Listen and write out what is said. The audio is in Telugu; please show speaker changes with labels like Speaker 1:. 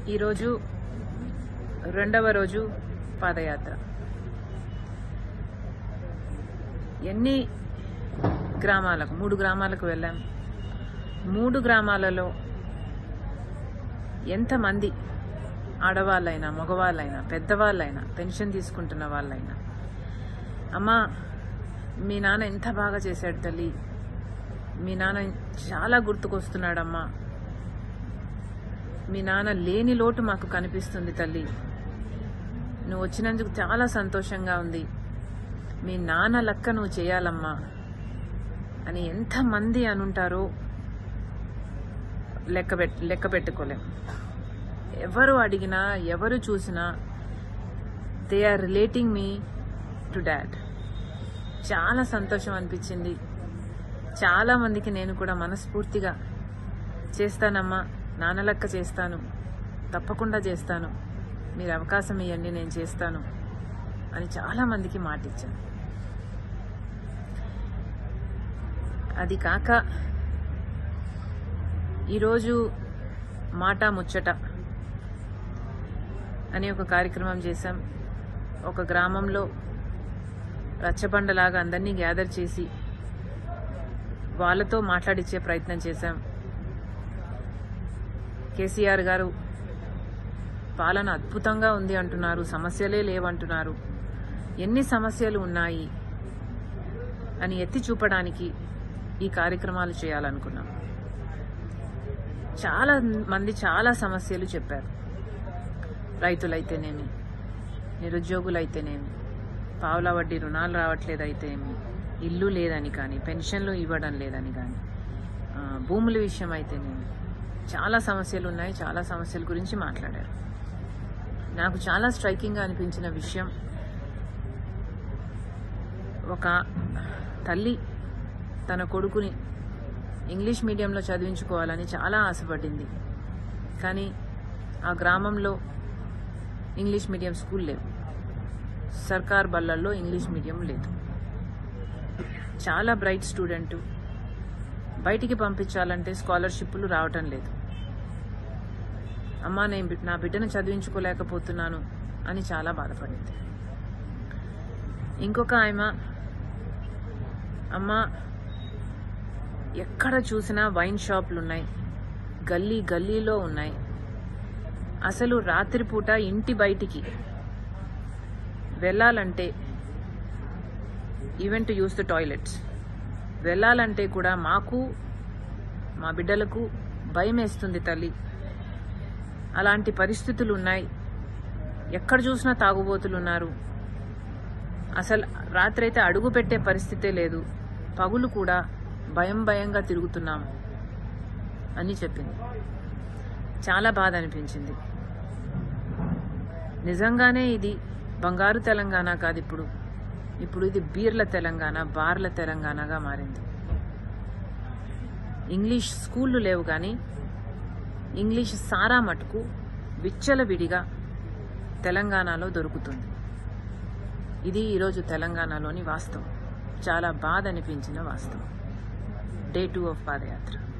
Speaker 1: ఈరోజు రెండవ రోజు పాదయాత్ర ఎన్ని గ్రామాలకు మూడు గ్రామాలకు వెళ్ళాం మూడు గ్రామాలలో ఎంతమంది ఆడవాళ్ళైనా మగవాళ్ళైనా పెద్దవాళ్ళైనా పెన్షన్ తీసుకుంటున్న వాళ్ళైనా అమ్మా మీ నాన్న ఎంత బాగా చేశాడు తల్లి మీ నాన్న చాలా గుర్తుకొస్తున్నాడమ్మా మీ నాన్న లేని లోటు మాకు కనిపిస్తుంది తల్లి నువ్వు వచ్చినందుకు చాలా సంతోషంగా ఉంది మీ నాన్న లెక్క నువ్వు చేయాలమ్మా అని ఎంతమంది అనుంటారో లెక్క పెట్ లెక్క పెట్టుకోలేం ఎవరు అడిగినా ఎవరు చూసినా they are relating me to dad చాలా సంతోషం అనిపించింది చాలా మందికి నేను కూడా మనస్ఫూర్తిగా చేస్తానమ్మా నాన్న లెక్క చేస్తాను తప్పకుండా చేస్తాను మీరు అవకాశం ఇవ్వండి నేను చేస్తాను అని చాలా మందికి మాట ఇచ్చాను అది కాక ఈరోజు మాట ముచ్చట అనే ఒక కార్యక్రమం చేశాం ఒక గ్రామంలో రచ్చబండలాగా అందరినీ గ్యాదర్ చేసి వాళ్ళతో మాట్లాడించే ప్రయత్నం చేశాం కేసీఆర్ గారు పాలన అద్భుతంగా ఉంది అంటున్నారు సమస్యలే లేవంటున్నారు ఎన్ని సమస్యలు ఉన్నాయి అని ఎత్తి చూపడానికి ఈ కార్యక్రమాలు చేయాలనుకున్నాం చాలా మంది చాలా సమస్యలు చెప్పారు రైతులైతేనేమి నిరుద్యోగులైతేనేమి పావుల వడ్డీ రుణాలు రావట్లేదైతేమి ఇల్లు లేదని కానీ పెన్షన్లు ఇవ్వడం లేదని కానీ ఆ, భూముల విషయం అయితేనేమి చాలా సమస్యలు ఉన్నాయి చాలా సమస్యల గురించి మాట్లాడారు నాకు చాలా స్ట్రైకింగ్గా అనిపించిన విషయం ఒక తల్లి తన కొడుకుని ఇంగ్లీష్ మీడియంలో చదివించుకోవాలని చాలా ఆశపడింది కానీ ఆ గ్రామంలో ఇంగ్లీష్ మీడియం స్కూల్ లేవు సర్కార్ బళ్ళల్లో ఇంగ్లీష్ మీడియం లేదు చాలా బ్రైట్ స్టూడెంట్ బయటికి పంపించాలంటే స్కాలర్షిప్లు రావటం లేదు అమ్మా నేను బి- నా బిడ్డను చదివించుకోలేకపోతున్నాను అని చాలా బాధపడింది ఇంకొక ఆమె అమ్మ ఎక్కడ చూసినా వైన్ షాపులు ఉన్నాయి గల్లీ గల్లీలో ఉన్నాయి అసలు రాత్రిపూట ఇంటి బయటికి వెళ్ళాలంటే even to use the toilets వెళ్ళాలంటే కూడా మాకు మా బిడ్డలకు భయం వేస్తుంది తల్లి అలాంటి పరిస్థితులు ఉన్నాయి ఎక్కడ చూసినా తాగుబోతులు ఉన్నారు అసలు రాత్రైతే అడుగు పెట్టే పరిస్థితే లేదు పగులు కూడా భయం భయంగా తిరుగుతున్నాం అని చెప్పింది చాలా బాధ అనిపించింది నిజంగానే ఇది బంగారు తెలంగాణ కాదు ఇప్పుడు ఇప్పుడు ఇది బీర్ల తెలంగాణ బార్ల తెలంగాణగా మారింది ఇంగ్లీష్ స్కూళ్ళు లేవు కానీ ఇంగ్లీష్ సారా మటుకు విచ్చలవిడిగా తెలంగాణలో దొరుకుతుంది ఇది ఈరోజు తెలంగాణలోని వాస్తవం చాలా బాధ అనిపించిన వాస్తవం డే టూ ఆఫ్ పాదయాత్ర